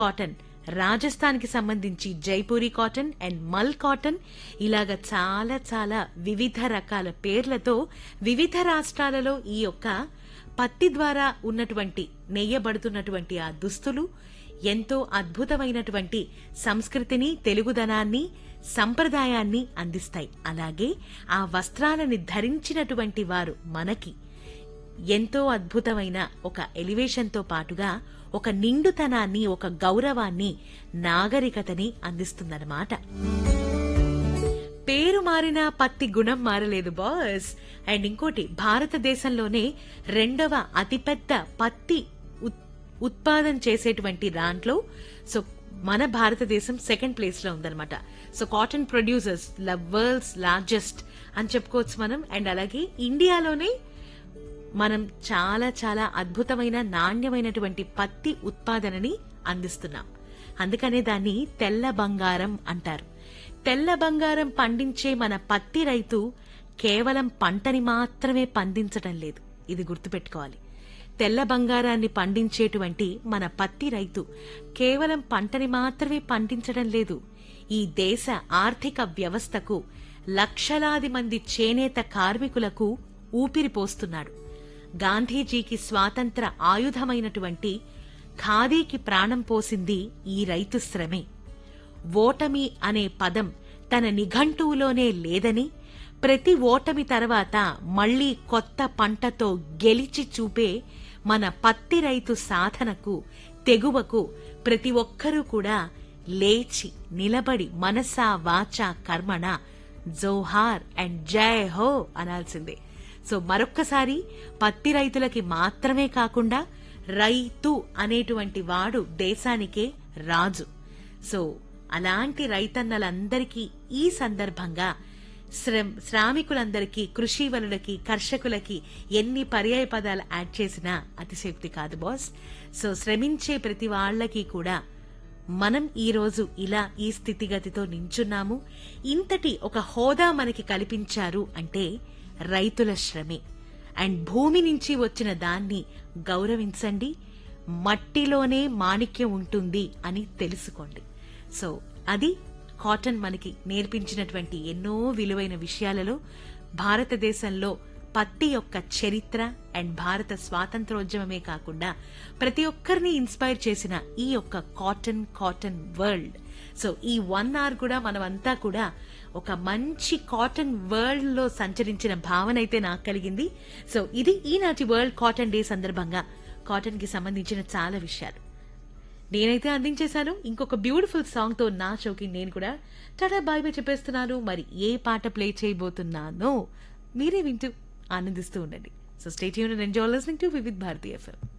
cotton Rajasthan కి సంబంధించి Jaipuri cotton and మల్ కాటన్ ఇలాగ చాలా చాలా వివిధ రకాల పేర్లతో వివిధ రాష్ట్రాలలో ఈ యొక్క పత్తి ద్వారా ఉన్నటువంటి నెయ్యబడుతున్నటువంటి ఆ దుస్తులు ఎంతో అద్భుతమైనటువంటి సంస్కృతిని తెలుగుదనాన్ని సంప్రదాయాన్ని అందిస్తాయి అలాగే ఆ వస్త్రాలని ధరించినటువంటి వారు మనకి ఎంతో అద్భుతమైన ఒక ఎలివేషన్తో పాటుగా ఒక నిండుతనాన్ని ఒక గౌరవాన్ని నాగరికతని అందిస్తుందన్నమాట పేరు మారిన పత్తి గుణం మారలేదు బాస్ అండ్ ఇంకోటి భారతదేశంలోనే రెండవ అతిపెద్ద పత్తి ఉత్- ఉత్పాదన చేసేటువంటి దాంట్లో సో మన భారతదేశం సెకండ్ ప్లేస్ లో ఉందన్నమాట so cotton producers world's largest అని చెప్పుకోవచ్చు మనం అండ్ అలాగే ఇండియాలోనే మనం చాలా చాలా అద్భుతమైన నాణ్యమైనటువంటి పత్తి ఉత్పాదనని అందిస్తున్నాం అందుకనే దాన్ని తెల్ల బంగారం అంటారు తెల్ల బంగారం పండించే మన పత్తి రైతు కేవలం పంటని మాత్రమే పండించటం లేదు ఇది గుర్తుపెట్టుకోవాలి తెల్ల బంగారాన్ని పండించేటువంటి మన పత్తి రైతు కేవలం పంటని మాత్రమే పండించడం లేదు ఈ దేశ ఆర్థిక వ్యవస్థకు లక్షలాది మంది చేనేత కార్మికులకు ఊపిరి పోస్తున్నాడు గాంధీజీకి స్వాతంత్ర ఆయుధమైనటువంటి ఖాదీకి ప్రాణం పోసింది ఈ రైతు శ్రమే ఓటమి అనే పదం తన నిఘంటువులోనే లేదని ప్రతి ఓటమి తర్వాత మళ్లీ కొత్త పంటతో గెలిచి చూపే మన పత్తి రైతు సాధనకు తెగువకు ప్రతి ఒక్కరూ కూడా లేచి నిలబడి మనసా వాచా కర్మణ జోహార్ అండ్ జై హో అనాల్సిందే సో మరొక్కసారి పత్తి రైతులకి మాత్రమే కాకుండా రైతు అనేటువంటి వాడు దేశానికే రాజు సో అలాంటి రైతన్నలందరికీ ఈ సందర్భంగా శ్రమ్- శ్రామికులందరికీ కృషివలులకి కర్షకులకి ఎన్ని పర్యాయ పదాలు యాడ్ చేసినా అతిశక్తి కాదు బాస్ సో శ్రమించే ప్రతి వాళ్ళకి కూడా మనం ఈ రోజు ఇలా ఈ స్థితిగతితో నించున్నాము ఇంతటి ఒక హోదా మనకి కల్పించారు అంటే రైతుల శ్రమే అండ్ భూమి నుంచి వచ్చిన దాన్ని గౌరవించండి మట్టిలోనే మాణిక్యం ఉంటుంది అని తెలుసుకోండి సో అది కాటన్ మనకి నేర్పించినటువంటి ఎన్నో విలువైన విషయాలలో భారతదేశంలో పత్తి యొక్క చరిత్ర అండ్ భారత స్వాతంత్రోద్యమమే కాకుండా ప్రతి ఒక్కరిని ఇన్స్పైర్ చేసిన ఈ యొక్క కాటన్ కాటన్ వరల్డ్ సో ఈ వన్ అవర్ కూడా మనమంతా కూడా ఒక మంచి కాటన్ వరల్డ్ లో సంచరించిన భావన అయితే నాకు కలిగింది సో ఇది ఈనాటి వరల్డ్ కాటన్ డే సందర్భంగా కాటన్ కి సంబంధించిన చాలా విషయాలు నేనైతే అందించేశాను ఇంకొక బ్యూటిఫుల్ సాంగ్ తో నా షోకి నేను కూడా టాటా బాయ్ బాయ్ చెప్పేస్తున్నాను మరి ఏ పాట ప్లే చేయబోతున్నానో మీరే వింటూ ఆనందిస్తూ ఉండండి so stay tune enjoy listening to Vividh Bharati FM